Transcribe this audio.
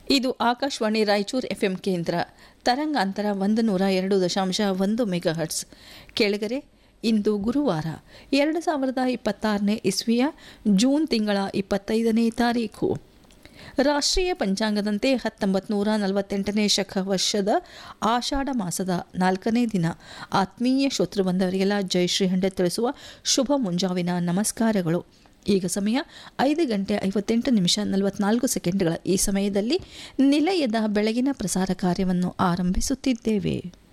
ಇದು ಆಕಾಶವಾಣಿ ರಾಯಚೂರು ಎಫ್ಎಂ ಕೇಂದ್ರ ತರಂಗಾಂತರ ಒಂದು ನೂರ ಎರಡು ದಶಾಂಶ ಒಂದು ಮೆಗಾಹರ್ಟ್ಸ್ ಕೆಳಗರೆ ಇಂದು ಗುರುವಾರ ಎರಡು ಸಾವಿರದ ಇಪ್ಪತ್ತಾರನೇ ಇಸ್ವಿಯ ಜೂನ್ ತಿಂಗಳ ಇಪ್ಪತ್ತೈದನೇ ತಾರೀಕು ರಾಷ್ಟ್ರೀಯ ಪಂಚಾಂಗದಂತೆ ಹತ್ತೊಂಬತ್ತು ನೂರ ನಲವತ್ತೆಂಟನೇ ಶಕ ವರ್ಷದ ಆಷಾಢ ಮಾಸದ ನಾಲ್ಕನೇ ದಿನ ಆತ್ಮೀಯ ಶ್ರೋತೃ ಬಂದವರಿಗೆಲ್ಲ ಜೈ ಶ್ರೀಹಂಡೆ ತಿಳಿಸುವ ಶುಭ ಮುಂಜಾವಿನ ನಮಸ್ಕಾರಗಳು ಈಗ ಸಮಯ ಐದು ಗಂಟೆ ಐವತ್ತೆಂಟು ನಿಮಿಷ ನಲವತ್ನಾಲ್ಕು ಸೆಕೆಂಡ್ಗಳ ಈ ಸಮಯದಲ್ಲಿ ನಿಲಯದ ಬೆಳಗಿನ ಪ್ರಸಾರ ಕಾರ್ಯವನ್ನು ಆರಂಭಿಸುತ್ತಿದ್ದೇವೆ